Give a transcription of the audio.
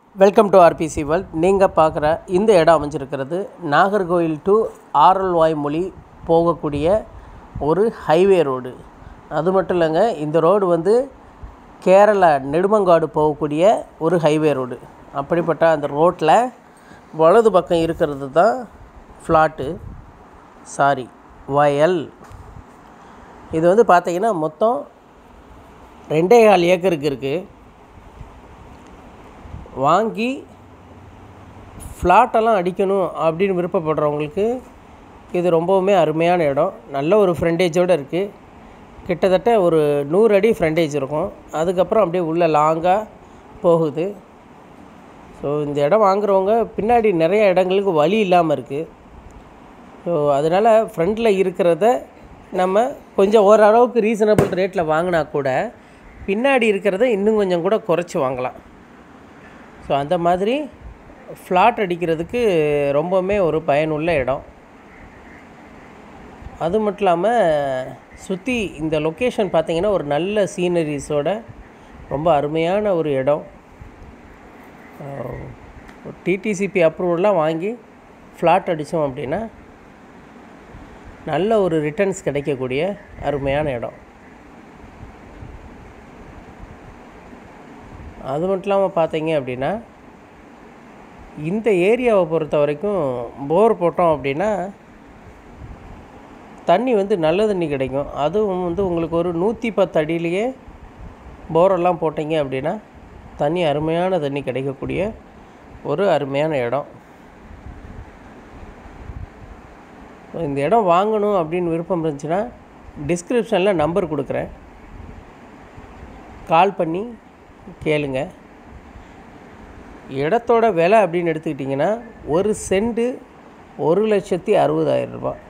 welcome to RBC world நீங்கள் பார்க்குற இந்த இடம் அமைஞ்சிருக்கிறது நாகர்கோவில் டு ஆரல்வாய் மொழி போகக்கூடிய ஒரு ஹைவே ரோடு அது மட்டும் இல்லைங்க இந்த ரோடு வந்து கேரளா நெடுமங்காடு போகக்கூடிய ஒரு ஹைவே ரோடு அப்படிப்பட்ட அந்த ரோட்டில் வலது பக்கம் இருக்கிறது தான் ஃப்ளாட்டு சாரி வயல் இது வந்து பார்த்தீங்கன்னா மொத்தம் ரெண்டே கால் ஏக்கருக்கு இருக்குது வாங்கி ஃப்ளாட்டெல்லாம் அடிக்கணும் அப்படின்னு விருப்பப்படுறவங்களுக்கு இது ரொம்பவுமே அருமையான இடம் நல்ல ஒரு ஃப்ரண்டேஜோடு இருக்குது கிட்டத்தட்ட ஒரு நூறு அடி ஃப்ரண்டேஜ் இருக்கும் அதுக்கப்புறம் அப்படியே உள்ளே லாங்காக போகுது ஸோ இந்த இடம் வாங்குறவங்க பின்னாடி நிறைய இடங்களுக்கு வழி இல்லாமல் இருக்குது ஸோ அதனால் ஃப்ரண்டில் இருக்கிறத நம்ம கொஞ்சம் ஓரளவுக்கு ரீசனபிள் ரேட்டில் வாங்கினா கூட பின்னாடி இருக்கிறத இன்னும் கொஞ்சம் கூட குறைச்சி வாங்கலாம் ஸோ அந்த மாதிரி ஃப்ளாட் அடிக்கிறதுக்கு ரொம்பவுமே ஒரு பயனுள்ள இடம் அது மட்டும் இல்லாமல் சுற்றி இந்த லொக்கேஷன் பார்த்திங்கன்னா ஒரு நல்ல சீனரிஸோட ரொம்ப அருமையான ஒரு இடம் டிடிசிபி அப்ரூவல்லாம் வாங்கி ஃப்ளாட் அடித்தோம் அப்படின்னா நல்ல ஒரு ரிட்டர்ன்ஸ் கிடைக்கக்கூடிய அருமையான இடம் அது மட்டும் இல்லாமல் பார்த்தீங்க அப்படின்னா இந்த ஏரியாவை பொறுத்த வரைக்கும் போர் போட்டோம் அப்படின்னா தண்ணி வந்து நல்ல தண்ணி கிடைக்கும் அதுவும் வந்து உங்களுக்கு ஒரு நூற்றி பத்து அடியிலேயே போரெல்லாம் போட்டிங்க அப்படின்னா தண்ணி அருமையான தண்ணி கிடைக்கக்கூடிய ஒரு அருமையான இடம் இந்த இடம் வாங்கணும் அப்படின்னு விருப்பம் இருந்துச்சுன்னா டிஸ்கிரிப்ஷனில் நம்பர் கொடுக்குறேன் கால் பண்ணி கேளுங்க இடத்தோட விலை அப்படின்னு எடுத்துக்கிட்டிங்கன்னா ஒரு சென்ட்டு ஒரு லட்சத்தி அறுபதாயிரம் ரூபாய்